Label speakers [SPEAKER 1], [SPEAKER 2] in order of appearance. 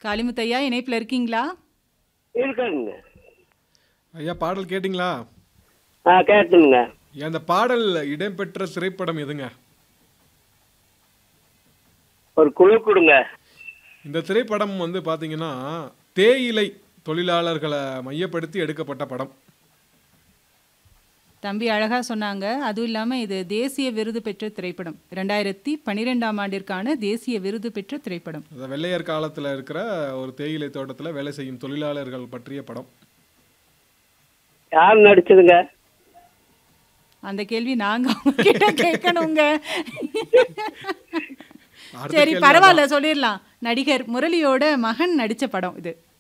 [SPEAKER 1] காளிமுத்தையா இணைப்பில் இருக்கீங்களா
[SPEAKER 2] இருக்காங்க
[SPEAKER 3] ஐயா பாடல் கேட்டிங்களா
[SPEAKER 2] ஆ கேட்டுங்க
[SPEAKER 3] ஐயா, அந்த பாடல் இடம்பெற்ற திரைப்படம் எதுங்க
[SPEAKER 2] ஒரு குழு கொடுங்க
[SPEAKER 3] இந்த திரைப்படம் வந்து பாத்தீங்கன்னா தேயிலை தொழிலாளர்களை மையப்படுத்தி எடுக்கப்பட்ட படம்
[SPEAKER 1] தம்பி அழகா சொன்னாங்க அதுவும் இல்லாமல் இது தேசிய விருது பெற்ற திரைப்படம் ரெண்டாயிரத்தி பன்னிரெண்டாம் ஆண்டிற்கான தேசிய விருது பெற்ற திரைப்படம்
[SPEAKER 3] அந்த வெள்ளையர் காலத்துல இருக்கிற ஒரு தேயிலை தோட்டத்துல வேலை செய்யும் தொழிலாளர்கள் பற்றிய படம்
[SPEAKER 2] யார் நடிச்சதுங்க
[SPEAKER 1] அந்த கேள்வி நாங்க அவங்க கிட்ட கேட்கணுங்க
[SPEAKER 3] அடுத்த
[SPEAKER 1] சரி
[SPEAKER 3] கேள்வி
[SPEAKER 1] பரவாயில்ல சொல்லிடலாம் நடிகர் முரளியோட மகன் நடிச்ச படம் இது